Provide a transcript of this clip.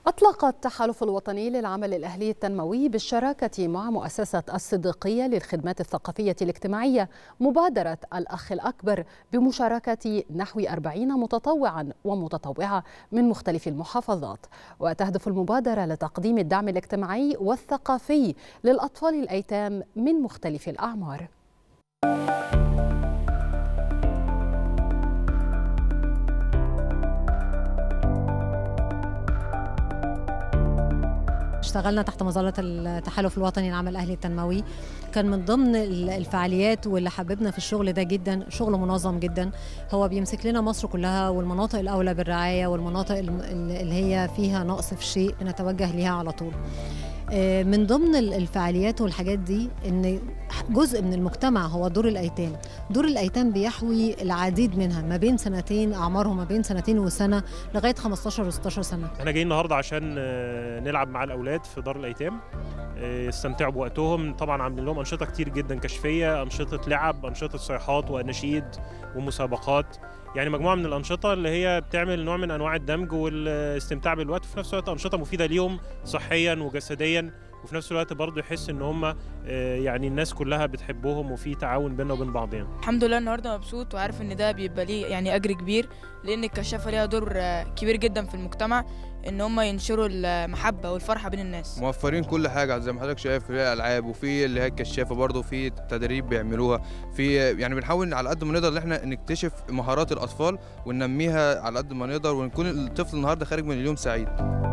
أطلق التحالف الوطني للعمل الأهلي التنموي بالشراكة مع مؤسسة الصديقية للخدمات الثقافية الاجتماعية مبادرة الأخ الأكبر بمشاركة نحو 40 متطوعا ومتطوعة من مختلف المحافظات وتهدف المبادرة لتقديم الدعم الاجتماعي والثقافي للأطفال الأيتام من مختلف الأعمار اشتغلنا تحت مظله التحالف الوطني للعمل الاهلي التنموي كان من ضمن الفعاليات واللي حببنا في الشغل ده جدا شغل منظم جدا هو بيمسك لنا مصر كلها والمناطق الاولى بالرعايه والمناطق اللي هي فيها نقص في شيء بنتوجه ليها على طول من ضمن الفعاليات والحاجات دي ان جزء من المجتمع هو دور الايتام دور الايتام بيحوي العديد منها ما بين سنتين اعمارهم ما بين سنتين وسنه لغايه 15 و16 سنه احنا جايين النهارده عشان نلعب مع الاولاد في دار الايتام يستمتعوا بوقتهم طبعا عاملين لهم انشطه كتير جدا كشفيه انشطه لعب انشطه صيحات واناشيد ومسابقات يعني مجموعه من الانشطه اللي هي بتعمل نوع من انواع الدمج والاستمتاع بالوقت وفي نفس الوقت انشطه مفيده ليهم صحيا وجسديا وفي نفس الوقت برضه يحس ان هم يعني الناس كلها بتحبهم وفي تعاون بيننا وبين بعضنا الحمد لله النهارده مبسوط وعارف ان ده بيبقى ليه يعني اجر كبير لان الكشافه ليها دور كبير جدا في المجتمع ان هم ينشروا المحبه والفرحه بين الناس موفرين كل حاجه زي ما حضرتك شايف في العاب وفي اللي هي الكشافه برضه في تدريب بيعملوها في يعني بنحاول على قد ما نقدر ان احنا نكتشف مهارات الاطفال وننميها على قد ما نقدر ونكون الطفل النهارده خارج من اليوم سعيد